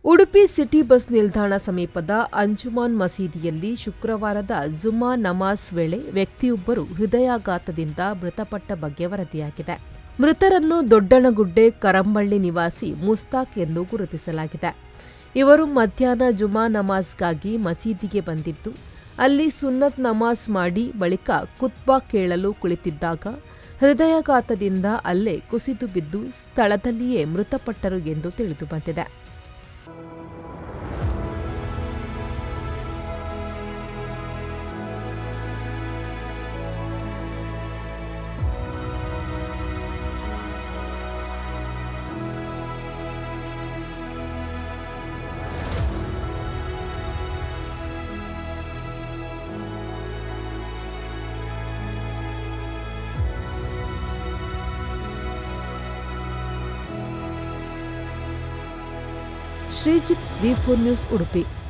Udupi city bus ನಿಲ್ದಾಣ ಸಮೀಪದ ಅಂಜುಮಾನ್ ಮಸೀದಿಯಲ್ಲಿ ಶುಕ್ರವಾರದ ಜುಮಾ ನಮಾಜ್ ವೇಳೆ ವ್ಯಕ್ತಿಯೊಬ್ಬರು ಹೃದಯಾಘಾತದಿಂದ ಮೃತಪಟ್ಟ ಬಗ್ಗೆ ವರದಿಯಾಗಿದೆ ಮೃತರನ್ನು ದೊಡ್ಡಣಗುಡ್ಡೆ ಕರಂಬಳ್ಳಿ ನಿವಾಸಿ ಮುಸ್ತಾಕ್ ಎಂದು ಗುರುತಿಸಲಾಗಿದೆ ಇವರು ಮಧ್ಯಾಹ್ನ ಜುಮಾ ನಮಾಜ್ಗಾಗಿ ಮಸೀದಿಗೆ ಬಂದಿದ್ದು ಅಲ್ಲಿ ಸುನ್ನತ್ ನಮಾಜ್ ಮಾಡಿ ಬಳಿಕ ಕುತ್ಬಾ ಕೇಳಲು ಕುಳಿತಿದ್ದಾಗ ಹೃದಯಾಘಾತದಿಂದ ಅಲ್ಲೇ ಕುಸಿದು ಬಿದ್ದು ಸ್ಥಳದಲ್ಲಿಯೇ ಮೃತಪಟ್ಟರು ಎಂದು ತಿಳಿದುಬಂದಿದೆ Sreejith V four news Udupi